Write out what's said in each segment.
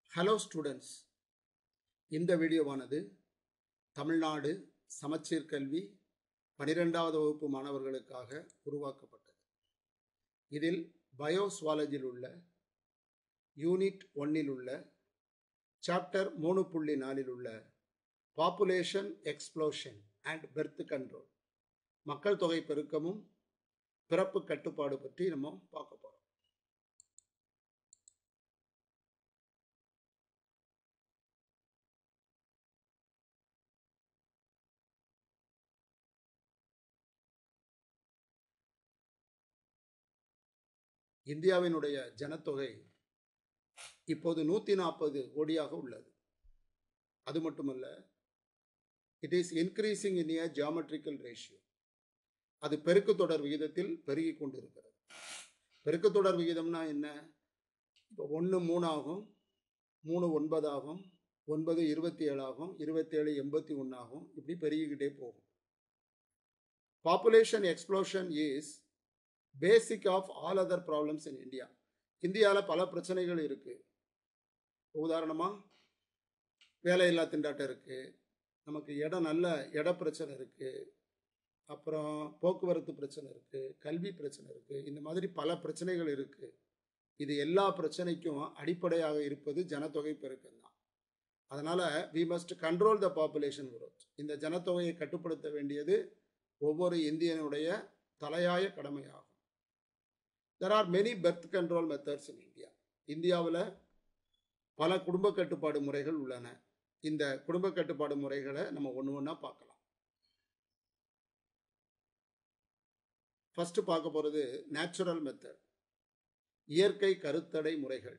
hello students இந்த வீடியோவானது தமிழ்நாடு சமச்சீர் கல்வி பனிரெண்டாவது வகுப்பு மாணவர்களுக்காக உருவாக்கப்பட்டது இதில் பயோஸ்வாலஜியில் உள்ள யூனிட் ஒன்னில் உள்ள சாப்டர் மூணு புள்ளி நாலில் உள்ள population explosion and birth control மக்கள் தொகை பெருக்கமும் பிறப்பு கட்டுப்பாடு பற்றி நம்ம பார்க்க போகிறோம் இந்தியாவினுடைய ஜனத்தொகை இப்போது நூற்றி நாற்பது கோடியாக உள்ளது அது மட்டுமல்ல it is increasing in a geometrical ratio அது பெருக்கு தொடர் விகிதத்தில் பெருகி கொண்டிருக்கிறது பெருக்கு தொடர் விகிதம்னா என்ன இப்போ ஒன்று மூணு ஆகும் மூணு ஒன்பது ஆகும் ஒன்பது இருபத்தி ஏழு ஆகும் இருபத்தேழு எண்பத்தி ஒன்று ஆகும் இப்படி பெருகிக்கிட்டே போகும் population explosion is basic of all other problems in India இந்தியாவில் பல பிரச்சனைகள் இருக்குது உதாரணமாக வேலையில்லா திண்டாட்டம் இருக்குது நமக்கு இடம் நல்ல இட பிரச்சனை இருக்குது அப்புறம் போக்குவரத்து பிரச்சனை இருக்குது கல்வி பிரச்சனை இருக்குது இந்த மாதிரி பல பிரச்சனைகள் இருக்குது இது எல்லா பிரச்சனைக்கும் அடிப்படையாக இருப்பது ஜனத்தொகை பெருக்கம் தான் அதனால் we must control the population growth இந்த ஜனத்தொகையை கட்டுப்படுத்த வேண்டியது ஒவ்வொரு இந்தியனுடைய தலையாய கடமையாகும் there are many birth control methods in India இந்தியாவில் பல குடும்ப கட்டுப்பாடு முறைகள் உள்ளன இந்த குடும்ப கட்டுப்பாடு முறைகளை நம்ம ஒன்று ஒன்றா பார்க்கலாம் ஃபர்ஸ்ட் பார்க்க போகிறது நேச்சுரல் மெத்தட் இயற்கை கருத்தடை முறைகள்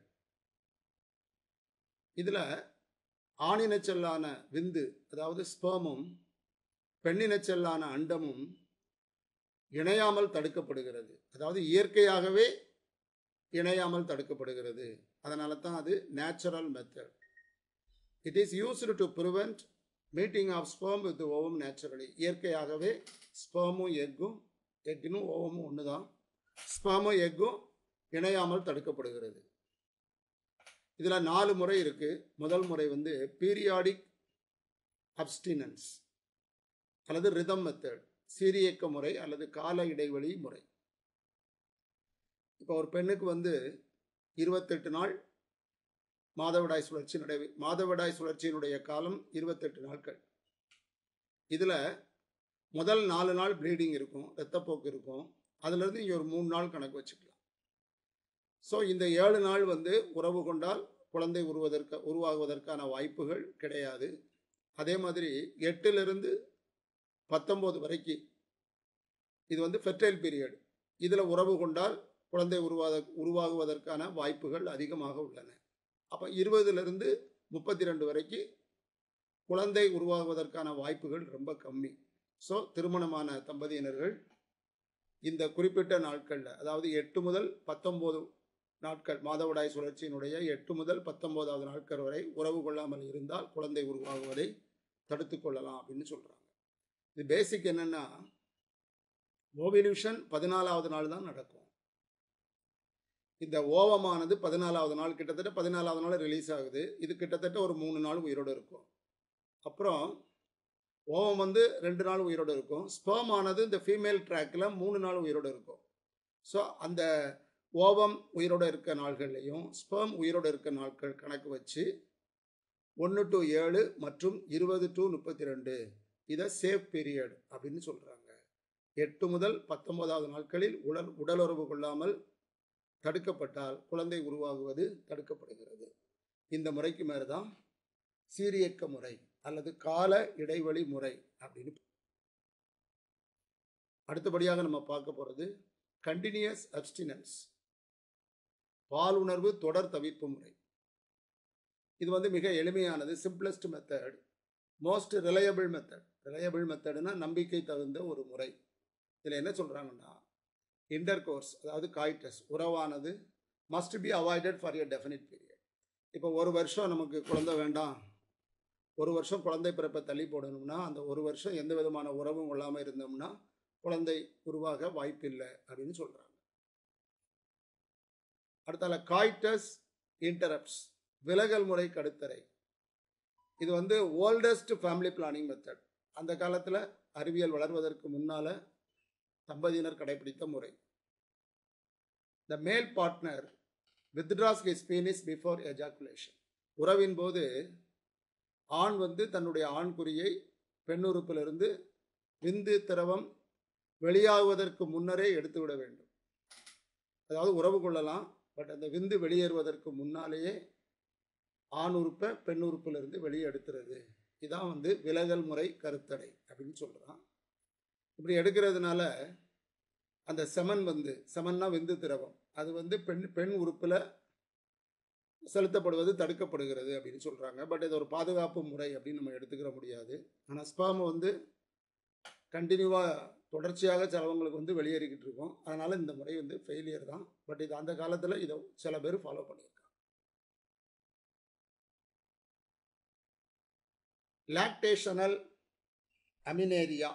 இதில் ஆணினச்செல்லான விந்து அதாவது ஸ்பேமும் பெண்ணினச்செல்லான அண்டமும் இணையாமல் தடுக்கப்படுகிறது அதாவது இயற்கையாகவே இணையாமல் தடுக்கப்படுகிறது அதனால தான் அது natural method it is used to prevent meeting of sperm with ovum naturally இயற்கையாகவே ஸ்பேமும் எக்கும் எக்கினும் ஓவமும் ஒன்று தான் ஸ்பேமும் எக்கும் இணையாமல் தடுக்கப்படுகிறது இதில் நாலு முறை இருக்குது முதல் முறை வந்து பீரியாடிக் அப்ஸ்டினன்ஸ் அல்லது ரிதம் மெத்தட் சீரியக்க முறை அல்லது கால இடைவெளி முறை இப்போ ஒரு பெண்ணுக்கு வந்து இருபத்தெட்டு நாள் மாதவிடாய் சுழற்சி நடை மாதவிடாய் சுழற்சியினுடைய காலம் இருபத்தெட்டு நாட்கள் இதில் முதல் நாலு நாள் ப்ளீடிங் இருக்கும் ரத்தப்போக்கு இருக்கும் அதுலேருந்து இங்கே ஒரு மூணு நாள் கணக்கு வச்சுக்கலாம் ஸோ இந்த ஏழு நாள் வந்து உறவு கொண்டால் குழந்தை உருவதற்கு உருவாகுவதற்கான வாய்ப்புகள் கிடையாது அதே மாதிரி எட்டிலிருந்து பத்தொம்போது வரைக்கும் இது வந்து ஃபெர்டைல் பீரியட் இதில் உறவு கொண்டால் குழந்தை உருவாத உருவாகுவதற்கான வாய்ப்புகள் அதிகமாக உள்ளன அப்போ இருபதுலேருந்து முப்பத்தி ரெண்டு வரைக்கும் குழந்தை உருவாகுவதற்கான வாய்ப்புகள் ரொம்ப கம்மி ஸோ திருமணமான தம்பதியினர்கள் இந்த குறிப்பிட்ட நாட்களில் அதாவது எட்டு முதல் பத்தொம்போது நாட்கள் மாதவிடாய் சுழற்சியினுடைய எட்டு முதல் பத்தொம்போதாவது நாட்கள் வரை உறவு கொள்ளாமல் இருந்தால் குழந்தை உருவாகுவதை தடுத்து கொள்ளலாம் அப்படின்னு சொல்கிறாங்க இது பேசிக் என்னென்னா ஓவினியூஷன் பதினாலாவது நாள் தான் நடக்கும் இந்த ஓவமானது பதினாலாவது நாள் கிட்டத்தட்ட பதினாலாவது நாள் ரிலீஸ் ஆகுது இது கிட்டத்தட்ட ஒரு மூணு நாள் உயிரோடு இருக்கும் அப்புறம் ஓவம் வந்து ரெண்டு நாள் உயிரோடு இருக்கும் ஸ்பேம் ஆனது இந்த ஃபீமேல் ட்ராக்கில் மூணு நாள் உயிரோடு இருக்கும் ஸோ அந்த ஓவம் உயிரோடு இருக்க நாள்கள்லையும் ஸ்பேம் உயிரோடு இருக்க நாட்கள் கணக்கு வச்சு ஒன்று டு ஏழு மற்றும் இருபது டு முப்பத்தி ரெண்டு இதை சேஃப் பீரியட் அப்படின்னு சொல்கிறாங்க எட்டு முதல் பத்தொன்பதாவது நாட்களில் உடல் உடலுறவு கொள்ளாமல் தடுக்கப்பட்டால் குழந்தை உருவாகுவது தடுக்கப்படுகிறது இந்த முறைக்கு மேலே தான் சீரியக்க முறை அல்லது கால இடைவெளி முறை அப்படின்னு அடுத்தபடியாக நம்ம பார்க்க போகிறது கண்டினியூஸ் அப்டினன்ஸ் பாலுணர்வு தொடர் தவிர்ப்பு முறை இது வந்து மிக எளிமையானது simplest method most reliable method reliable மெத்தடுனா நம்பிக்கை தகுந்த ஒரு முறை இதில் என்ன சொல்கிறாங்கன்னா இன்டர் கோர்ஸ் அதாவது காய்டஸ் உறவானது must be avoided for a definite period இப்போ ஒரு வருஷம் நமக்கு குழந்தை வேண்டாம் ஒரு வருஷம் குழந்தை பிறப்பை தள்ளி போடணும்னா அந்த ஒரு வருஷம் எந்த விதமான உறவும் கொள்ளாமல் இருந்தோம்னா குழந்தை உருவாக வாய்ப்பில்லை அப்படின்னு சொல்கிறாங்க அடுத்தால காய்டஸ் இன்டரப்ட்ஸ் விலகல் முறை கருத்தடை இது வந்து ஓல்டஸ்ட் ஃபேமிலி பிளானிங் மெத்தட் அந்த காலத்தில் அறிவியல் வளர்வதற்கு முன்னால தம்பதியினர் கடைபிடித்த முறை the male partner withdraws his penis before ejaculation உறவின் போது ஆண் வந்து தன்னுடைய ஆண்குறியை பெண்ணுறுப்பிலிருந்து விந்து திரவம் வெளியாகுவதற்கு முன்னரே எடுத்து விட வேண்டும் அதாவது உறவு கொள்ளலாம் பட் அந்த விந்து வெளியேறுவதற்கு முன்னாலேயே ஆண் உறுப்பை பெண் உறுப்பிலிருந்து வெளியே எடுத்துறது இதான் வந்து விலகல் முறை கருத்தடை அப்படின்னு சொல்கிறான் இப்படி எடுக்கிறதுனால அந்த செமன் வந்து செமன்னா விந்து திரவம் அது வந்து பெண் பெண் உறுப்பில் செலுத்தப்படுவது தடுக்கப்படுகிறது அப்படின்னு சொல்கிறாங்க பட் இது ஒரு பாதுகாப்பு முறை அப்படின்னு நம்ம எடுத்துக்கிற முடியாது ஆனால் ஸ்பாம் வந்து கண்டினியூவாக தொடர்ச்சியாக சிலவங்களுக்கு வந்து வெளியேறிக்கிட்டு இருக்கோம் அதனால் இந்த முறை வந்து ஃபெயிலியர் தான் பட் இது அந்த காலத்தில் இதை சில பேர் ஃபாலோ பண்ணியிருக்காங்க லாக்டேஷனல் அமினேரியா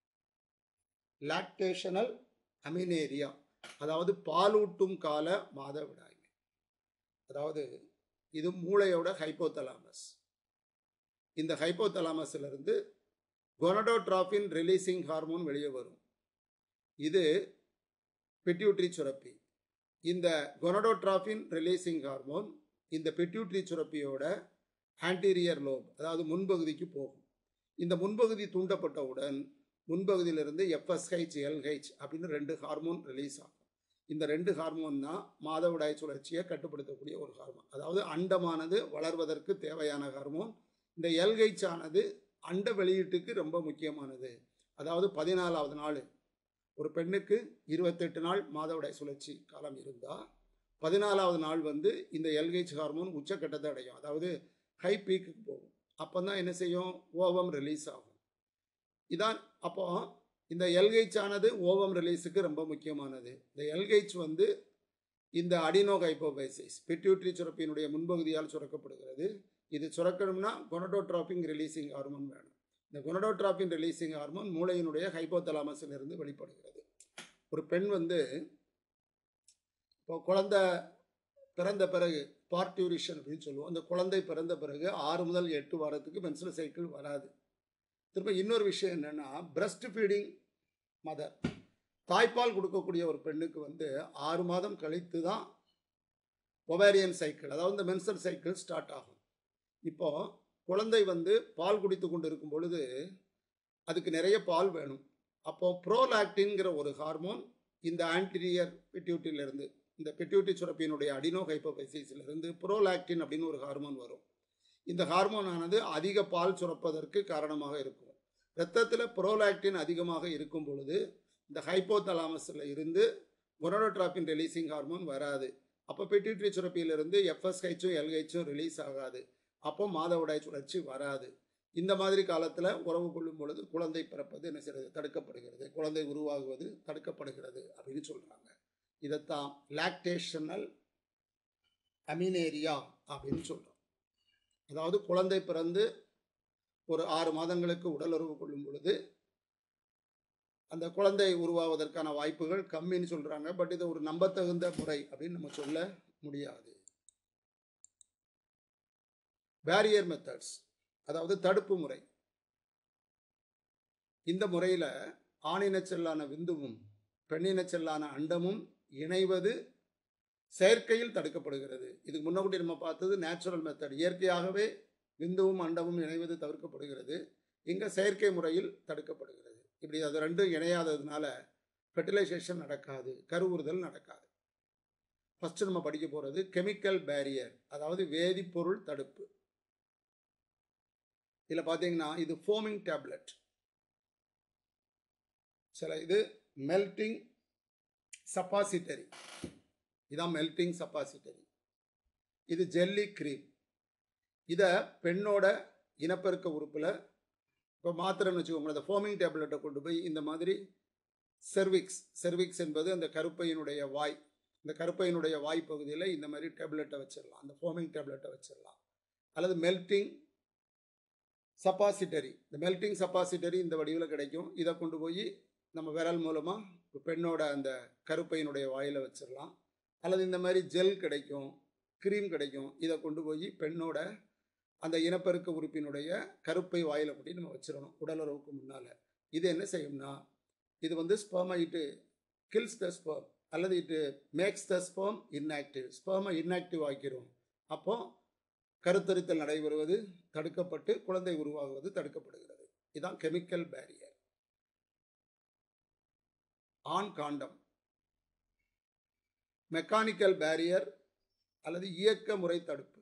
லாக்டேஷனல் அமினேரியா அதாவது பாலூட்டும் கால மாதவிடாய் அதாவது இது மூளையோட ஹைப்போதலாமஸ் இந்த ஹைப்போதலாமஸ்லேருந்து கொனடோட்ராபின் ரிலீசிங் ஹார்மோன் வெளியே வரும் இது பிட்யூட்ரி சுரப்பி இந்த கொனடோட்ராபின் ரிலீசிங் ஹார்மோன் இந்த பிட்யூட்ரி சுரப்பியோட ஆன்டீரியர் லோப் அதாவது முன்பகுதிக்கு போகும் இந்த முன்பகுதி தூண்டப்பட்டவுடன் முன்பகுதியிலிருந்து எஃப்எஸ்ஹெச் எல்ஹெச் அப்படின்னு ரெண்டு ஹார்மோன் ரிலீஸ் ஆகும் இந்த ரெண்டு ஹார்மோன் தான் மாதவிடாய் சுழற்சியை கட்டுப்படுத்தக்கூடிய ஒரு ஹார்மோன் அதாவது அண்டமானது வளர்வதற்கு தேவையான ஹார்மோன் இந்த எல்ஹெச் ஆனது அண்ட வெளியீட்டுக்கு ரொம்ப முக்கியமானது அதாவது பதினாலாவது நாள் ஒரு பெண்ணுக்கு இருபத்தெட்டு நாள் மாதவிடாய் சுழற்சி காலம் இருந்தால் பதினாலாவது நாள் வந்து இந்த எல்ஹெச் ஹார்மோன் உச்சக்கட்டத்தை அடையும் அதாவது ஹை பீக்குக்கு போகும் அப்போ தான் என்ன செய்யும் ஓவம் ரிலீஸ் ஆகும் இதான் அப்போ இந்த எல்ஹெச் ஆனது ஓவம் ரிலீஸுக்கு ரொம்ப முக்கியமானது இந்த எல்ஹெச் வந்து இந்த அடினோ ஹைப்போபைசிஸ் பிட்யூட்ரி சுரப்பினுடைய முன்பகுதியால் சுரக்கப்படுகிறது இது சுரக்கணும்னா கொனடோட்ராபிங் ரிலீசிங் ஹார்மோன் வேணும் இந்த கொனடோட்ராபின் ரிலீசிங் ஹார்மோன் மூளையினுடைய ஹைப்போதலாமஸில் இருந்து வெளிப்படுகிறது ஒரு பெண் வந்து இப்போ குழந்தை பிறந்த பிறகு பார்ட்யூரிஷன் அப்படின்னு சொல்லுவோம் அந்த குழந்தை பிறந்த பிறகு ஆறு முதல் எட்டு வாரத்துக்கு மென்சுரல் சைக்கிள் வராது திரும்ப இன்னொரு விஷயம் என்னென்னா பிரஸ்ட் ஃபீடிங் மதர் தாய்ப்பால் கொடுக்கக்கூடிய ஒரு பெண்ணுக்கு வந்து ஆறு மாதம் கழித்து தான் ஒவேரியன் சைக்கிள் அதாவது இந்த மென்சல் சைக்கிள் ஸ்டார்ட் ஆகும் இப்போ குழந்தை வந்து பால் குடித்து கொண்டு இருக்கும் பொழுது அதுக்கு நிறைய பால் வேணும் அப்போ ப்ரோலாக்டின்கிற ஒரு ஹார்மோன் இந்த ஆன்டீரியர் பிட்யூட்டிலிருந்து இந்த பிட்யூட்டி சுரப்பியினுடைய அடினோ ஹைப்போபைசிஸிலிருந்து ப்ரோலாக்டின் அப்படின்னு ஒரு ஹார்மோன் வரும் இந்த ஹார்மோன் ஆனது அதிக பால் சுரப்பதற்கு காரணமாக இருக்கும் ரத்தத்தில் ப்ரோலாக்டின் அதிகமாக இருக்கும் பொழுது இந்த ஹைப்போதலாமஸில் இருந்து கொனோட்ராபின் ரிலீசிங் ஹார்மோன் வராது அப்போ பிட்யூட்ரி சுரப்பியிலிருந்து எஃப்எஸ்ஹெச்சும் எல்ஹெச்சும் ரிலீஸ் ஆகாது அப்போ மாதவிடாய் சுழற்சி வராது இந்த மாதிரி காலத்தில் உறவு கொள்ளும் பொழுது குழந்தை பிறப்பது என்ன செய்யறது தடுக்கப்படுகிறது குழந்தை உருவாகுவது தடுக்கப்படுகிறது அப்படின்னு சொல்கிறாங்க இதைத்தான் லாக்டேஷனல் அமினேரியா அப்படின்னு சொல்கிறோம் அதாவது குழந்தை பிறந்து ஒரு ஆறு மாதங்களுக்கு உடலுறவு கொள்ளும் பொழுது அந்த குழந்தை உருவாவதற்கான வாய்ப்புகள் கம்மின்னு சொல்கிறாங்க பட் இது ஒரு நம்பத்தகுந்த முறை அப்படின்னு நம்ம சொல்ல முடியாது பேரியர் மெத்தட்ஸ் அதாவது தடுப்பு முறை இந்த முறையில் ஆணினச்செல்லான விந்துவும் பெண்ணினச்செல்லான அண்டமும் இணைவது செயற்கையில் தடுக்கப்படுகிறது இதுக்கு முன்னக்கூட்டி நம்ம பார்த்தது நேச்சுரல் மெத்தட் இயற்கையாகவே விந்துவும் அண்டமும் இணைவது தவிர்க்கப்படுகிறது இங்கே செயற்கை முறையில் தடுக்கப்படுகிறது இப்படி அது ரெண்டும் இணையாததுனால ஃபெர்டிலைசேஷன் நடக்காது கருவுறுதல் நடக்காது ஃபஸ்ட்டு நம்ம படிக்க போகிறது கெமிக்கல் பேரியர் அதாவது வேதிப்பொருள் தடுப்பு இதில் பார்த்தீங்கன்னா இது ஃபோமிங் டேப்லெட் சில இது மெல்டிங் சப்பாசிட்டரி இதான் மெல்டிங் சப்பாசிட்டரி இது ஜெல்லி க்ரீம் இதை பெண்ணோட இனப்பெருக்க உறுப்பில் இப்போ மாத்திரைன்னு வச்சுக்கோங்களேன் இந்த ஃபோமிங் டேப்லெட்டை கொண்டு போய் இந்த மாதிரி செர்விக்ஸ் செர்விக்ஸ் என்பது அந்த கருப்பையினுடைய வாய் இந்த கருப்பையினுடைய வாய் பகுதியில் இந்த மாதிரி டேப்லெட்டை வச்சிடலாம் அந்த ஃபோமிங் டேப்லெட்டை வச்சிடலாம் அல்லது மெல்டிங் சப்பாசிட்டரி இந்த மெல்டிங் சப்பாசிட்டரி இந்த வடிவில் கிடைக்கும் இதை கொண்டு போய் நம்ம விரல் மூலமாக பெண்ணோட அந்த கருப்பையினுடைய வாயில் வச்சிடலாம் அல்லது இந்த மாதிரி ஜெல் கிடைக்கும் கிரீம் கிடைக்கும் இதை கொண்டு போய் பெண்ணோட அந்த இனப்பெருக்க உறுப்பினுடைய கருப்பை வாயில முடி நம்ம வச்சிடணும் உடலுறவுக்கு முன்னால் இது என்ன செய்யும்னா இது வந்து ஸ்பெர்மை இட்டு கில்ஸ் த ஸ்பெர்ம் அல்லது it makes the sperm inactive ஸ்பெர்மை இன்ஆக்டிவ் ஆக்கிரும் அப்போ கருத்தரித்தல் நடைபெறுவது தடுக்கப்பட்டு குழந்தை உருவாகுவது தடுக்கப்படுகிறது இதுதான் chemical barrier on condom mechanical barrier அல்லது இயக்க முறை தடுப்பு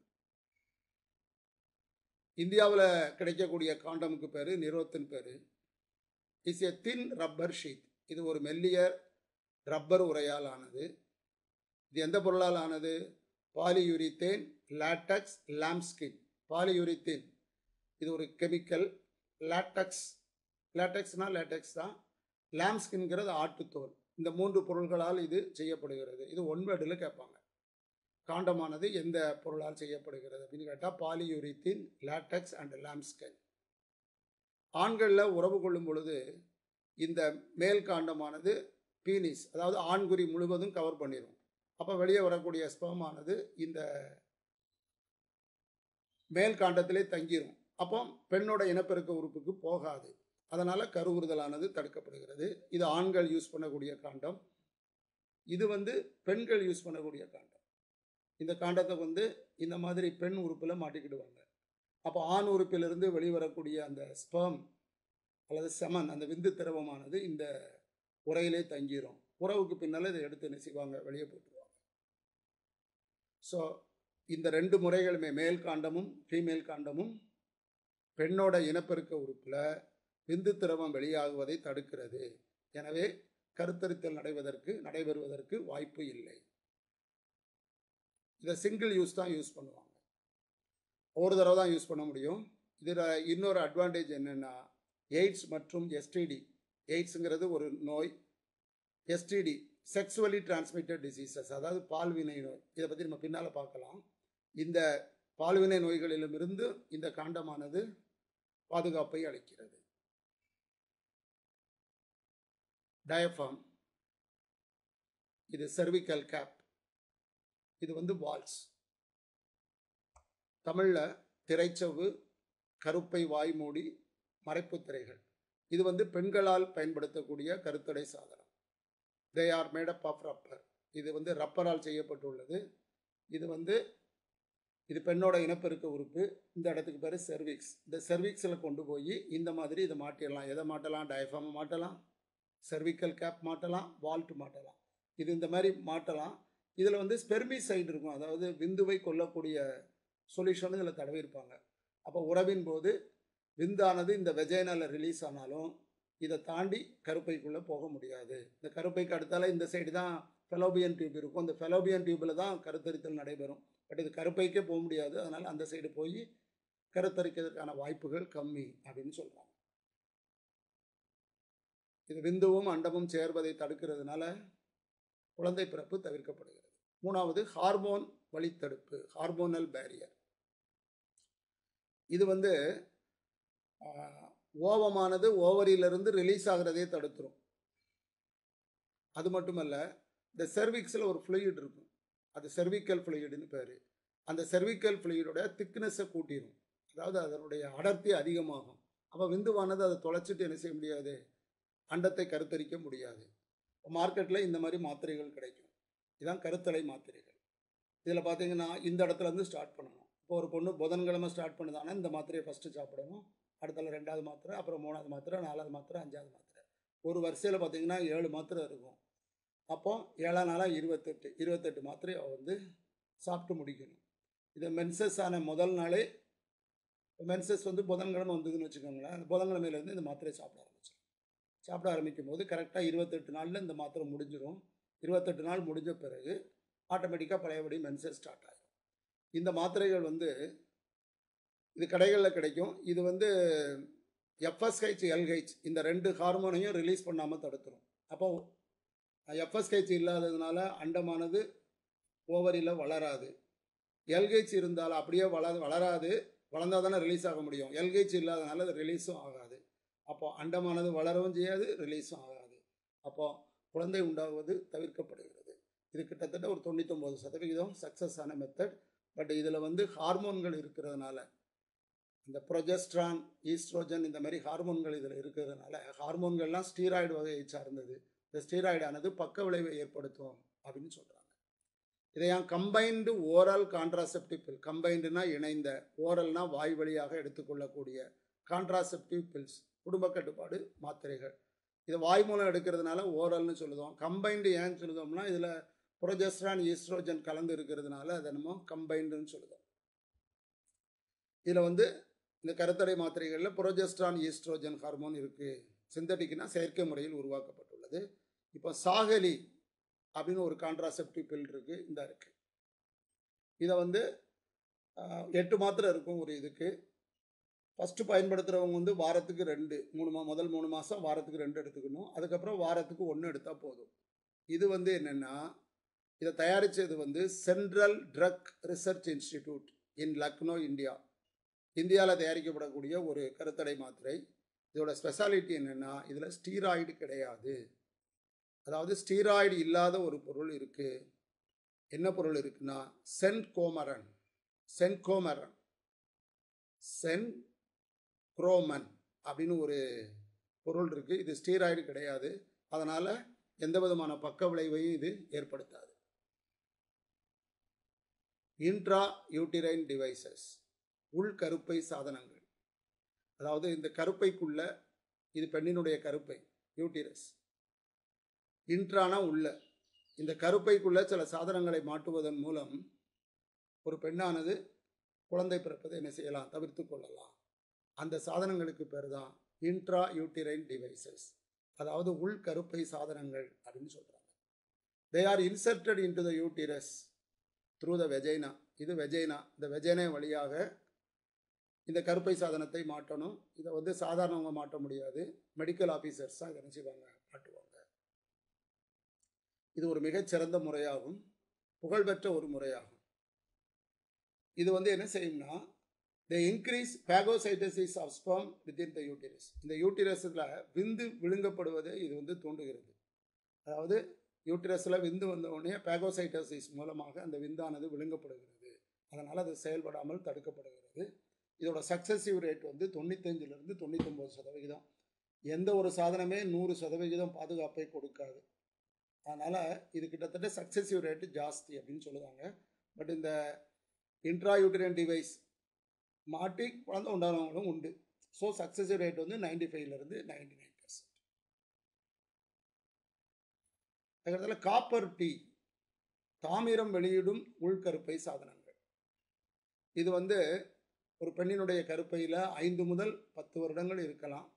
இந்தியாவில் கிடைக்கக்கூடிய காண்டமுக்கு பேர் நிரோத்தின் பேர் is a thin rubber sheet இது ஒரு மெல்லிய ரப்பர் உரையால் ஆனது இது எந்த பொருளால் ஆனது பாலியூரித்தேன் லாட்டக்ஸ் லாம்ஸ்கின் பாலியூரித்தேன் இது ஒரு கெமிக்கல் லாட்டக்ஸ் லாட்டக்ஸ்னா லேட்டக்ஸ் தான் லாம்ஸ்கின்ங்கிறது ஆட்டுத்தோல் இந்த மூன்று பொருள்களால் இது செய்யப்படுகிறது இது ஒன்வேர்டில் கேட்பாங்க காண்டமானது எந்த பொருளால் செய்யப்படுகிறது அப்படின்னு கேட்டால் பாலியூரித்தின் லாட்டக்ஸ் அண்ட் லாம்ஸ்கின் ஆண்களில் உறவு கொள்ளும் பொழுது இந்த மேல் காண்டமானது பீனிஸ் அதாவது ஆண்குறி முழுவதும் கவர் பண்ணிடும் அப்போ வெளியே வரக்கூடிய ஸ்பெர்மானது இந்த மேல் காண்டத்திலே தங்கிரும் அப்போ பெண்ணோட இனப்பெருக்க உறுப்புக்கு போகாது அதனால் கருவுறுதலானது தடுக்கப்படுகிறது இது ஆண்கள் யூஸ் பண்ணக்கூடிய காண்டம் இது வந்து பெண்கள் யூஸ் பண்ணக்கூடிய காண்டம் இந்த காண்டத்தை வந்து இந்த மாதிரி பெண் உறுப்பில் மாட்டிக்கிடுவாங்க அப்போ ஆண் உறுப்பிலிருந்து வெளிவரக்கூடிய அந்த ஸ்பெர்ம் அல்லது செமன் அந்த விந்து திரவமானது இந்த உரையிலே தங்கிரும் உறவுக்கு பின்னால் இதை எடுத்து என்ன செய்வாங்க வெளியே போட்டுருவாங்க ஸோ இந்த ரெண்டு முறைகளுமே மேல் காண்டமும் ஃபீமேல் காண்டமும் பெண்ணோட இனப்பெருக்க உறுப்பில் விந்து திரவம் வெளியாகுவதை தடுக்கிறது எனவே கருத்தரித்தல் நடைவதற்கு நடைபெறுவதற்கு வாய்ப்பு இல்லை இதை சிங்கிள் யூஸ் தான் யூஸ் பண்ணுவாங்க ஒரு தடவை தான் யூஸ் பண்ண முடியும் இதில் இன்னொரு அட்வான்டேஜ் என்னென்னா எய்ட்ஸ் மற்றும் எஸ்டிடி எய்ட்ஸுங்கிறது ஒரு நோய் எஸ்டிடி செக்ஸுவலி டிரான்ஸ்மிட்டட் டிசீசஸ் அதாவது பால்வினை நோய் இதை பற்றி நம்ம பின்னால் பார்க்கலாம் இந்த பால்வினை நோய்களிலுமிருந்து இந்த காண்டமானது பாதுகாப்பை அளிக்கிறது டயஃபார்ம் இது செர்விக்கல் கேப் இது வந்து வால்ஸ் தமிழில் திரைச்சவு கருப்பை வாய்மூடி மறைப்பு திரைகள் இது வந்து பெண்களால் பயன்படுத்தக்கூடிய கருத்தடை சாதனம் they are made up of rubber இது வந்து ரப்பரால் செய்யப்பட்டுள்ளது இது வந்து இது பெண்ணோட இனப்பெருக்க உறுப்பு இந்த இடத்துக்கு பேர் செர்விக்ஸ் இந்த செர்விக்ஸில் கொண்டு போய் இந்த மாதிரி இதை மாட்டிடலாம் எதை மாட்டலாம் டயஃபார்மை மாட்டலாம் செர்விக்கல் கேப் மாட்டலாம் வால்ட் மாட்டலாம் இது இந்த மாதிரி மாட்டலாம் இதில் வந்து ஸ்பெர்மி சைடு இருக்கும் அதாவது விந்துவை கொல்லக்கூடிய சொல்யூஷன் இதில் தடவி இருப்பாங்க அப்போ உறவின் போது விந்தானது இந்த வெஜைனால ரிலீஸ் ஆனாலும் இதை தாண்டி கருப்பைக்குள்ளே போக முடியாது இந்த கருப்பைக்கு அடுத்தால இந்த சைடு தான் ஃபெலோபியன் டியூப் இருக்கும் அந்த ஃபெலோபியன் டியூப்பில் தான் கருத்தரித்தல் நடைபெறும் பட் இது கருப்பைக்கே போக முடியாது அதனால் அந்த சைடு போய் கருத்தரிக்கிறதுக்கான வாய்ப்புகள் கம்மி அப்படின்னு சொல்கிறாங்க இது விந்துவும் அண்டமும் சேர்வதை தடுக்கிறதுனால குழந்தை பிறப்பு தவிர்க்கப்படுகிறது மூணாவது ஹார்மோன் வழித்தடுப்பு ஹார்மோனல் பேரியர் இது வந்து ஓவமானது ஓவரியிலிருந்து ரிலீஸ் ஆகிறதே தடுத்துரும் அது மட்டுமல்ல இந்த செர்விக்ஸில் ஒரு ஃப்ளூயிட் இருக்கும் அது செர்விக்கல் ஃப்ளூயிடுன்னு பேர் அந்த செர்விக்கல் ஃப்ளூயிடோட திக்னஸை கூட்டிடும் அதாவது அதனுடைய அடர்த்தி அதிகமாகும் அப்போ விந்துவானது அதை தொலைச்சிட்டு என்ன செய்ய முடியாது அண்டத்தை கருத்தரிக்க முடியாது மார்க்கெட்டில் இந்த மாதிரி மாத்திரைகள் கிடைக்கும் இதுதான் கருத்தலை மாத்திரைகள் இதில் பார்த்தீங்கன்னா இந்த இடத்துல இருந்து ஸ்டார்ட் பண்ணணும் இப்போ ஒரு பொண்ணு புதன்கிழமை ஸ்டார்ட் பண்ணுதானா இந்த மாத்திரையை ஃபஸ்ட்டு சாப்பிடணும் அடுத்தால ரெண்டாவது மாத்திரை அப்புறம் மூணாவது மாத்திரை நாலாவது மாத்திரை அஞ்சாவது மாத்திரை ஒரு வரிசையில் பார்த்தீங்கன்னா ஏழு மாத்திரை இருக்கும் அப்போ ஏழாம் நாளாக இருபத்தெட்டு இருபத்தெட்டு மாத்திரையை வந்து சாப்பிட்டு முடிக்கணும் இது மென்சஸ் ஆன முதல் நாளே மென்சஸ் வந்து புதன்கிழமை வந்ததுன்னு வச்சுக்கோங்களேன் அந்த புதன்கிழமையிலேருந்து இந்த மாத்திரையை சாப்பிட ஆரம்பிச்சிடும் சாப்பிட ஆரம்பிக்கும் போது கரெக்டாக இருபத்தெட்டு நாளில் இந்த மாத்திரை முடிஞ்சிடும் இருபத்தெட்டு நாள் முடிஞ்ச பிறகு ஆட்டோமேட்டிக்காக பழையபடி மென்சஸ் ஸ்டார்ட் ஆகிடும் இந்த மாத்திரைகள் வந்து இது கடைகளில் கிடைக்கும் இது வந்து எஃப்எஸ்ஹெச் எல்ஹெச் இந்த ரெண்டு ஹார்மோனையும் ரிலீஸ் பண்ணாமல் தடுத்துரும் அப்போ எஃப்எஸ்ஹெச் இல்லாததுனால அண்டமானது ஓவரியில் வளராது எல்ஹெச் இருந்தால் அப்படியே வள வளராது வளர்ந்தால் தானே ரிலீஸ் ஆக முடியும் எல்ஹெச் இல்லாதனால அது ரிலீஸும் ஆகாது அப்போ அண்டமானது வளரவும் செய்யாது ரிலீஸும் ஆகாது அப்போ குழந்தை உண்டாகுவது தவிர்க்கப்படுகிறது இது கிட்டத்தட்ட ஒரு தொண்ணூத்தொம்பது சதவிகிதம் சக்ஸஸ் ஆன மெத்தட் பட் இதில் வந்து ஹார்மோன்கள் இருக்கிறதுனால இந்த ப்ரொஜெஸ்ட்ரான் ஈஸ்ட்ரோஜன் இந்த மாதிரி ஹார்மோன்கள் இதில் இருக்கிறதுனால ஹார்மோன்கள்லாம் ஸ்டீராய்டு வகையை சார்ந்தது இந்த ஸ்டீராய்டானது பக்க விளைவை ஏற்படுத்தும் அப்படின்னு சொல்கிறாங்க இதையாம் கம்பைன்டு ஓரல் கான்ட்ராசெப்டிவ் பில் கம்பைண்டுனா இணைந்த ஓரல்னா வாய் வழியாக எடுத்துக்கொள்ளக்கூடிய கான்ட்ராசெப்டிவ் பில்ஸ் குடும்ப கட்டுப்பாடு மாத்திரைகள் இதை வாய் மூலம் எடுக்கிறதுனால ஓரல்னு சொல்லுதோம் கம்பைண்டு ஏன்னு சொல்லுதோம்னா இதில் ப்ரொஜெஸ்ட்ரான் ஈஸ்ட்ரோஜன் கலந்து இருக்கிறதுனால அதை நம்ம கம்பைண்டுன்னு சொல்லுதோம் இதில் வந்து இந்த கருத்தடை மாத்திரைகளில் ப்ரொஜெஸ்ட்ரான் ஈஸ்ட்ரோஜன் ஹார்மோன் இருக்குது சிந்தட்டிக்னா செயற்கை முறையில் உருவாக்கப்பட்டுள்ளது இப்போ சாகலி அப்படின்னு ஒரு கான்ட்ராசெப்டிவ் பில் இருக்குது இந்த இருக்குது இதை வந்து எட்டு மாத்திரை இருக்கும் ஒரு இதுக்கு ஃபஸ்ட்டு பயன்படுத்துகிறவங்க வந்து வாரத்துக்கு ரெண்டு மூணு மா முதல் மூணு மாதம் வாரத்துக்கு ரெண்டு எடுத்துக்கணும் அதுக்கப்புறம் வாரத்துக்கு ஒன்று எடுத்தால் போதும் இது வந்து என்னென்னா இதை தயாரித்தது வந்து Central Drug Research Institute in Lucknow India இந்தியாவில் தயாரிக்கப்படக்கூடிய ஒரு கருத்தடை மாத்திரை இதோட ஸ்பெஷாலிட்டி என்னென்னா இதில் ஸ்டீராய்டு கிடையாது அதாவது ஸ்டீராய்டு இல்லாத ஒரு பொருள் இருக்குது என்ன பொருள் இருக்குன்னா centchroman centchroman centchroman அப்படின்னு ஒரு பொருள் இருக்குது இது ஸ்டீராய்டு கிடையாது அதனால் எந்த விதமான பக்க விளைவையும் இது ஏற்படுத்தாது இன்ட்ரா யூட்டிரைன் டிவைசஸ் உள் கருப்பை சாதனங்கள் அதாவது இந்த கருப்பைக்குள்ள இது பெண்ணினுடைய கருப்பை யூட்டிரஸ் இன்ட்ரானா உள்ள இந்த கருப்பைக்குள்ள சில சாதனங்களை மாட்டுவதன் மூலம் ஒரு பெண்ணானது குழந்தை பிறப்பதை என்ன செய்யலாம் தவிர்த்து கொள்ளலாம் அந்த சாதனங்களுக்கு பேர் தான் இன்ட்ரா யூட்டிரைன் டிவைசஸ் அதாவது உள் கருப்பை சாதனங்கள் அப்படின்னு சொல்கிறாங்க they are inserted into the uterus through the vagina இது வெஜைனா இந்த வெஜைனா வழியாக இந்த கருப்பை சாதனத்தை மாட்டணும் இதை வந்து சாதாரணவங்க மாட்ட முடியாது மெடிக்கல் ஆஃபீஸர்ஸ் தான் இதை நினச்சிவாங்க மாட்டுவாங்க இது ஒரு மிகச்சிறந்த முறையாகும் புகழ்பெற்ற ஒரு முறையாகும் இது வந்து என்ன செய்யும்னா the increase phagocytosis of sperm within the uterus இந்த யூட்டிரஸில் விந்து விழுங்கப்படுவதை இது வந்து தூண்டுகிறது அதாவது யூட்டிரஸில் விந்து வந்த உடனே பேகோசைட்டசிஸ் மூலமாக அந்த விந்தானது விழுங்கப்படுகிறது அதனால் அது செயல்படாமல் தடுக்கப்படுகிறது இதோட சக்சஸிவ் ரேட் வந்து தொண்ணூத்தஞ்சிலிருந்து தொண்ணூத்தொம்பது சதவிகிதம் எந்த ஒரு சாதனமே நூறு சதவிகிதம் பாதுகாப்பை கொடுக்காது அதனால் இது கிட்டத்தட்ட சக்சஸிவ் ரேட்டு ஜாஸ்தி அப்படின்னு சொல்லுவாங்க பட் இந்த இன்ட்ராயூட்டரியன் டிவைஸ் மாட்டி குழந்தை உண்டானவங்களும் உண்டு ஸோ சக்சஸிவ் ரேட் வந்து நைன்டி ஃபைவ்லேருந்து நைன்டி நைன் பர்சன்ட் அதுக்கடத்தில் காப்பர் டீ தாமிரம் வெளியிடும் உள்கருப்பை சாதனங்கள் இது வந்து ஒரு பெண்ணினுடைய கருப்பையில் ஐந்து முதல் பத்து வருடங்கள் இருக்கலாம்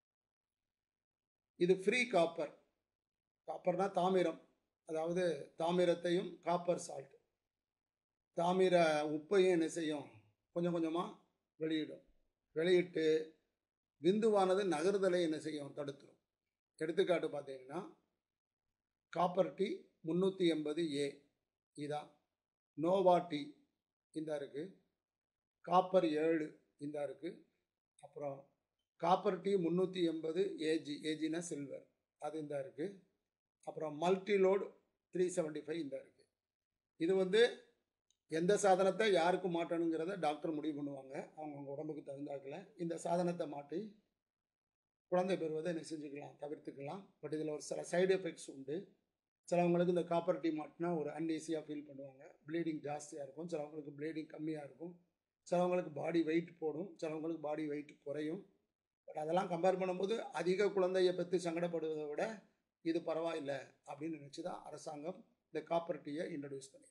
இது ஃப்ரீ காப்பர் காப்பர்னா தாமிரம் அதாவது தாமிரத்தையும் காப்பர் சால்ட் தாமிர உப்பையும் என்ன செய்யும் கொஞ்சம் கொஞ்சமாக வெளியிடும் வெளியிட்டு விந்துவானது நகர்தலை என்ன செய்யும் தடுத்துரும் எடுத்துக்காட்டு பார்த்தீங்கன்னா காப்பர் டீ முந்நூற்றி எண்பது ஏ இதா நோவா டீ இந்த இருக்குது காப்பர் ஏழு இந்த இருக்குது அப்புறம் காப்பர் டீ முந்நூற்றி எண்பது ஏஜி ஏஜினா சில்வர் அது இந்த இருக்குது அப்புறம் மல்டிலோடு த்ரீ செவன்ட்டி ஃபைவ் இந்த இருக்குது இது வந்து எந்த சாதனத்தை யாருக்கு மாட்டணுங்கிறத டாக்டர் முடிவு பண்ணுவாங்க அவங்கவுங்க உடம்புக்கு தகுந்தாக்கில் இந்த சாதனத்தை மாட்டி குழந்தை பெறுவதை என்ன செஞ்சுக்கலாம் தவிர்த்துக்கலாம் பட் இதில் ஒரு சில சைடு எஃபெக்ட்ஸ் உண்டு சிலவங்களுக்கு இந்த காப்பர் டீ மாட்டினா ஒரு அன்ஈஸியாக ஃபீல் பண்ணுவாங்க ப்ளீடிங் ஜாஸ்தியாக இருக்கும் சிலவங்களுக்கு ப்ளீடிங் கம்மியாக இருக்கும் சிலவங்களுக்கு பாடி வெயிட் போடும் சிலவங்களுக்கு பாடி வெயிட் குறையும் பட் அதெல்லாம் கம்பேர் பண்ணும்போது அதிக குழந்தையை பற்றி சங்கடப்படுவதை விட இது பரவாயில்லை அப்படின்னு நினச்சி தான் அரசாங்கம் இந்த காப்பர் டீயை இன்ட்ரடியூஸ் பண்ணியிருக்கு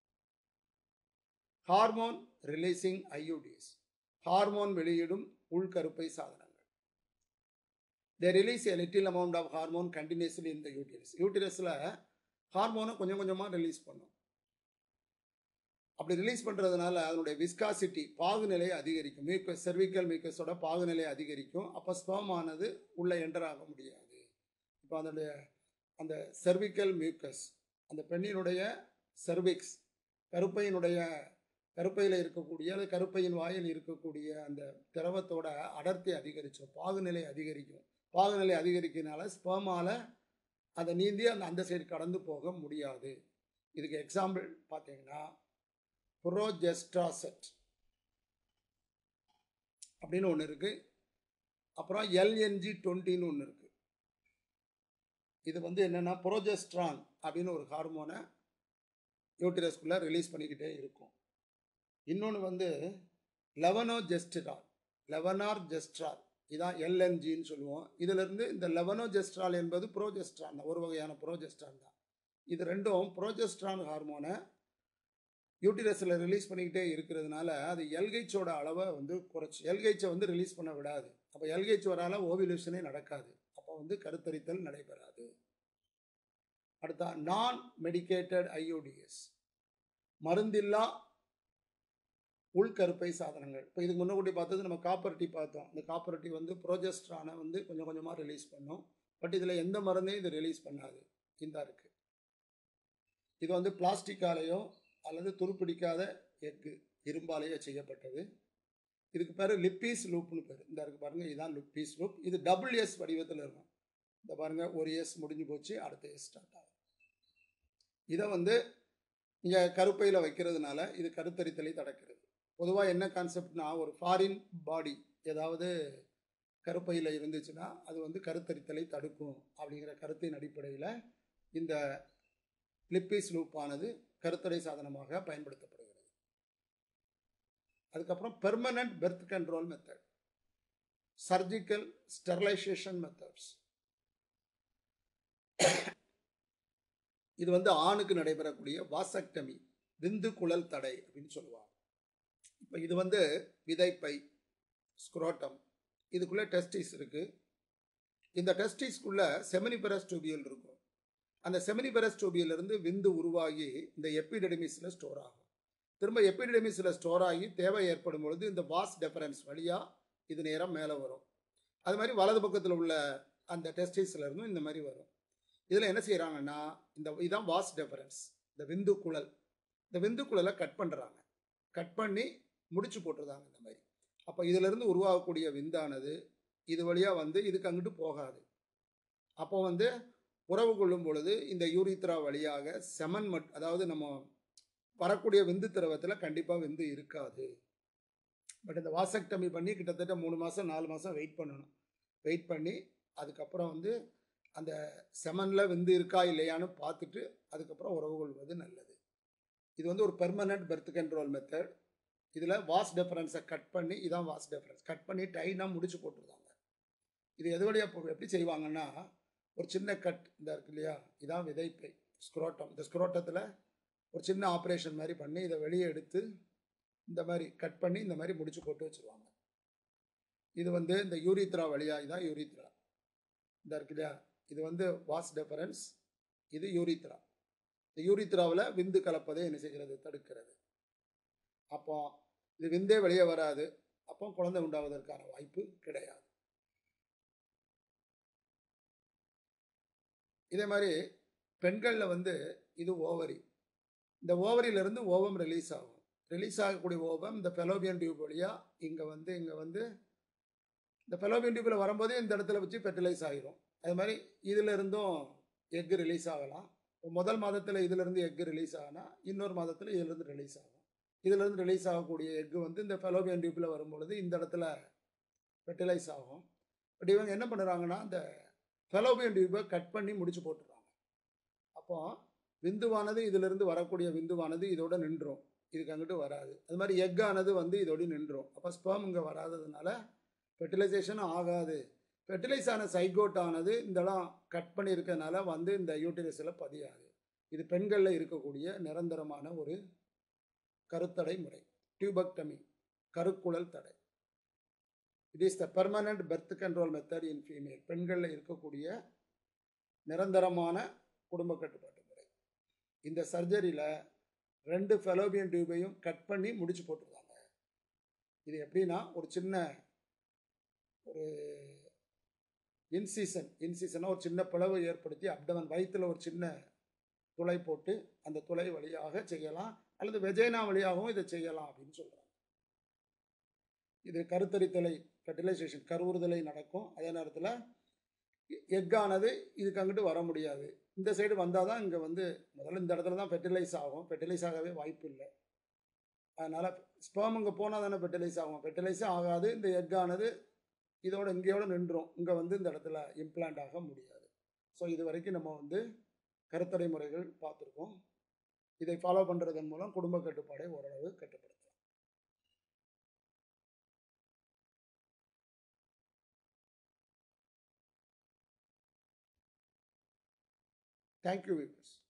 ஹார்மோன் ரிலீசிங் ஐயூடிஸ் ஹார்மோன் வெளியிடும் உள்கருப்பை சாதனங்கள் they release a little amount of hormone continuously இந்த யூட்டிரஸ் யூட்டிரஸில் ஹார்மோனை கொஞ்சம் கொஞ்சமாக ரிலீஸ் பண்ணும் அப்படி ரிலீஸ் பண்ணுறதுனால அதனுடைய விஸ்காசிட்டி பாகுநிலை அதிகரிக்கும் மியூக்கஸ் செர்விக்கல் மியூக்கஸோட பாகுநிலை அதிகரிக்கும் அப்போ ஸ்பம் ஆனது உள்ளே என்டர் ஆக முடியாது இப்போ அதனுடைய அந்த செர்விக்கல் மியூக்கஸ் அந்த பெண்ணினுடைய செர்விக்ஸ் கருப்பையினுடைய கருப்பையில் இருக்கக்கூடிய அது கருப்பையின் வாயில் இருக்கக்கூடிய அந்த திரவத்தோட அடர்த்தி அதிகரிக்கும் பாகுநிலை அதிகரிக்கும் பாகுநிலை அதிகரிக்கிறதுனால ஸ்பேமால் அதை நீந்தி அந்த அந்த சைடு கடந்து போக முடியாது இதுக்கு எக்ஸாம்பிள் பார்த்தீங்கன்னா புரோஜெஸ்ட்ராசெட் அப்படின்னு ஒன்று இருக்குது அப்புறம் எல்என்ஜி டுவெண்ட்டின்னு ஒன்று இருக்குது இது வந்து என்னென்னா புரோஜெஸ்ட்ரான் அப்படின்னு ஒரு ஹார்மோனை யூட்டிரஸ்குள்ளே ரிலீஸ் பண்ணிக்கிட்டே இருக்கும் இன்னொன்று வந்து லெவனோ ஜெஸ்டிரால் லெவனார் ஜெஸ்ட்ரால் இதான் எல்என்ஜின்னு சொல்லுவோம் இதிலிருந்து இந்த லெவனோ ஜெஸ்ட்ரால் என்பது ப்ரோஜெஸ்ட்ரான் தான் ஒரு வகையான ப்ரோஜெஸ்ட்ரான் தான் இது ரெண்டும் ப்ரோஜெஸ்ட்ரான் ஹார்மோனை யூட்டிரஸில் ரிலீஸ் பண்ணிக்கிட்டே இருக்கிறதுனால அது எல்கைச்சோட அளவை வந்து குறைச்சி எல்கைச்சை வந்து ரிலீஸ் பண்ண விடாது அப்போ எல்கைச் வரால ஓவிலேஷனே நடக்காது அப்போ வந்து கருத்தரித்தல் நடைபெறாது அடுத்தா நான் மெடிக்கேட்டட் ஐஓடிஎஸ் மருந்தில்லா உள்கருப்பை சாதனங்கள் இப்போ இதுக்கு முன்னாடி பார்த்தது நம்ம காப்பர்ட்டி பார்த்தோம் இந்த காப்பர்ட்டி வந்து ப்ரோஜெஸ்ட்ரானை வந்து கொஞ்சம் கொஞ்சமாக ரிலீஸ் பண்ணும் பட் இதில் எந்த மருந்தையும் இது ரிலீஸ் பண்ணாது இந்த இருக்குது இது வந்து பிளாஸ்டிக்காலேயோ அல்லது துருப்பிடிக்காத எக்கு இரும்பாலேயோ செய்யப்பட்டது இதுக்கு பேர் லிப்பீஸ் லூப்னு பேர் இந்த இருக்கு பாருங்கள் இதுதான் லிப்பீஸ் லூப் இது டபுள் எஸ் வடிவத்தில் இருக்கும் இந்த பாருங்கள் ஒரு எஸ் முடிஞ்சு போச்சு அடுத்த எஸ் ஸ்டார்ட் ஆகும் இதை வந்து நீங்கள் கருப்பையில் வைக்கிறதுனால இது கருத்தரித்தலை தடுக்கிறது பொதுவாக என்ன கான்செப்ட்னா ஒரு ஃபாரின் பாடி ஏதாவது கருப்பையில் இருந்துச்சுன்னா அது வந்து கருத்தரித்தலை தடுக்கும் அப்படிங்கிற கருத்தின் அடிப்படையில் இந்த லிப்பீஸ் லூப்பானது கருத்தடை சாதனமாக பயன்படுத்தப்படுகிறது அதுக்கப்புறம் permanent birth control method surgical sterilisation methods இது வந்து ஆணுக்கு நடைபெறக்கூடிய வாசக்டமி விந்து குழல் தடை அப்படின்னு சொல்லுவாங்க இப்போ இது வந்து விதைப்பை ஸ்க்ரோட்டம் இதுக்குள்ளே டெஸ்டிஸ் இருக்கு இந்த டெஸ்டிஸ்க்குள்ள செமினிபெரஸ் டியூபியல் இருக்கும் அந்த செமினிபெரஸ் டியூபியிலிருந்து விந்து உருவாகி இந்த எப்பிடெமிஸில் ஸ்டோர் ஆகும் திரும்ப எப்பிடெமிஸில் ஸ்டோர் ஆகி தேவை ஏற்படும் பொழுது இந்த வாஸ் டெஃபரன்ஸ் வழியாக இது நேரம் மேலே வரும் அது மாதிரி வலது பக்கத்தில் உள்ள அந்த டெஸ்டிஸ்ல இருந்தும் இந்த மாதிரி வரும் இதில் என்ன செய்கிறாங்கன்னா இந்த இதுதான் வாஸ் டெஃபரன்ஸ் இந்த விந்து குழல் இந்த விந்து குழலை கட் பண்ணுறாங்க கட் பண்ணி முடிச்சு போட்டுருந்தாங்க இந்த மாதிரி அப்போ இதிலிருந்து உருவாகக்கூடிய விந்தானது இது வழியாக வந்து இதுக்கு அங்கிட்டு போகாது அப்போ வந்து உறவு கொள்ளும் பொழுது இந்த யூரித்ரா வழியாக செமன் மட் அதாவது நம்ம வரக்கூடிய விந்து திரவத்தில் கண்டிப்பாக விந்து இருக்காது பட் இந்த வாசக்டமி பண்ணி கிட்டத்தட்ட மூணு மாதம் நாலு மாதம் வெயிட் பண்ணணும் வெயிட் பண்ணி அதுக்கப்புறம் வந்து அந்த செமனில் விந்து இருக்கா இல்லையான்னு பார்த்துட்டு அதுக்கப்புறம் உறவு கொள்வது நல்லது இது வந்து ஒரு பெர்மனன்ட் பெர்த் கண்ட்ரோல் மெத்தட் இதில் வாஸ் டெஃபரன்ஸை கட் பண்ணி இதான் வாஸ் டெஃபரன்ஸ் கட் பண்ணி டைனாக முடிச்சு போட்டுருந்தாங்க இது எது வழியாக எப்படி செய்வாங்கன்னா ஒரு சின்ன கட் இந்த இருக்கு இல்லையா இதான் விதைப்பை ஸ்க்ரோட்டம் இந்த ஸ்க்ரோட்டத்தில் ஒரு சின்ன ஆப்ரேஷன் மாதிரி பண்ணி இதை வெளியே எடுத்து இந்த மாதிரி கட் பண்ணி இந்த மாதிரி முடிச்சு போட்டு வச்சுருவாங்க இது வந்து இந்த யூரித்ரா வழியாக இதான் யூரித்ரா இந்த இருக்கு இல்லையா இது வந்து வாஸ் டெஃபரன்ஸ் இது யூரித்ரா இந்த யூரித்ராவில் விந்து கலப்பதை என்ன செய்கிறது தடுக்கிறது அப்போ இது விந்தே வெளியே வராது அப்போ குழந்தை உண்டாவதற்கான வாய்ப்பு கிடையாது இதே மாதிரி பெண்களில் வந்து இது ஓவரி இந்த ஓவரியிலிருந்து ஓவம் ரிலீஸ் ஆகும் ரிலீஸ் ஆகக்கூடிய ஓவம் இந்த பெலோபியன் டியூப் வழியாக இங்கே வந்து இங்கே வந்து இந்த பெலோபியன் டியூப்பில் வரும்போதே இந்த இடத்துல வச்சு ஃபெர்டிலைஸ் ஆகிரும் அது மாதிரி இதில் இருந்தும் எக்கு ரிலீஸ் ஆகலாம் முதல் மாதத்தில் இதிலிருந்து எக்கு ரிலீஸ் ஆகினா இன்னொரு மாதத்தில் இதிலிருந்து ரிலீஸ் ஆகும் இதிலிருந்து ரிலீஸ் ஆகக்கூடிய எக்கு வந்து இந்த ஃபெலோபியன் டியூப்பில் வரும்பொழுது இந்த இடத்துல ஃபெர்டிலைஸ் ஆகும் பட் இவங்க என்ன பண்ணுறாங்கன்னா இந்த ஃபெலோபியன் டியூப்பை கட் பண்ணி முடிச்சு போட்டுறாங்க அப்போ விந்துவானது இதிலிருந்து வரக்கூடிய விந்துவானது இதோட நின்றும் இதுக்கு அங்கிட்டு வராது அது மாதிரி எக்கானது வந்து இதோடு நின்றும் அப்போ ஸ்பேம் இங்கே வராததுனால ஃபெர்டிலைசேஷன் ஆகாது ஃபெர்டிலைஸ் ஆன சைகோட் ஆனது இந்த இடம் கட் பண்ணியிருக்கனால வந்து இந்த யூட்டிலைஸில் பதியாது இது பெண்களில் இருக்கக்கூடிய நிரந்தரமான ஒரு கருத்தடை முறை டியூபக்டமி கருக்குழல் தடை it is the permanent birth control method in female பெண்களில் இருக்கக்கூடிய நிரந்தரமான குடும்ப கட்டுப்பாட்டு முறை இந்த சர்ஜரியில் ரெண்டு ஃபெலோபியன் டியூபையும் கட் பண்ணி முடிச்சு போட்டுருக்காங்க இது எப்படின்னா ஒரு சின்ன ஒரு இன்சீசன் இன்சீசனாக ஒரு சின்ன பிளவு ஏற்படுத்தி அப்டமன் வயிற்றில் ஒரு சின்ன துளை போட்டு அந்த துளை வழியாக செய்யலாம் அல்லது வெஜைனா வழியாகவும் இதை செய்யலாம் அப்படின்னு சொல்கிறாங்க இது கருத்தரித்தலை ஃபெர்டிலைசேஷன் கருவுறுதலை நடக்கும் அதே நேரத்தில் எக்கானது இதுக்கு அங்கிட்டு வர முடியாது இந்த சைடு வந்தால் தான் இங்கே வந்து முதல்ல இந்த இடத்துல தான் ஃபெர்டிலைஸ் ஆகும் ஃபெர்டிலைஸ் ஆகவே வாய்ப்பு இல்லை அதனால் ஸ்பேம் இங்கே போனால் தானே ஃபெர்டிலைஸ் ஆகும் ஃபெர்டிலைஸே ஆகாது இந்த எக்கானது இதோட இங்கேயோட நின்றும் இங்கே வந்து இந்த இடத்துல இம்ப்ளான்ட் ஆக முடியாது ஸோ இது வரைக்கும் நம்ம வந்து கருத்தடை முறைகள் பார்த்துருக்கோம் இதை ஃபாலோ பண்ணுறதன் மூலம் குடும்ப கட்டுப்பாடை ஓரளவு கட்டுப்படுத்தலாம் தேங்க்யூ வியூவர்ஸ்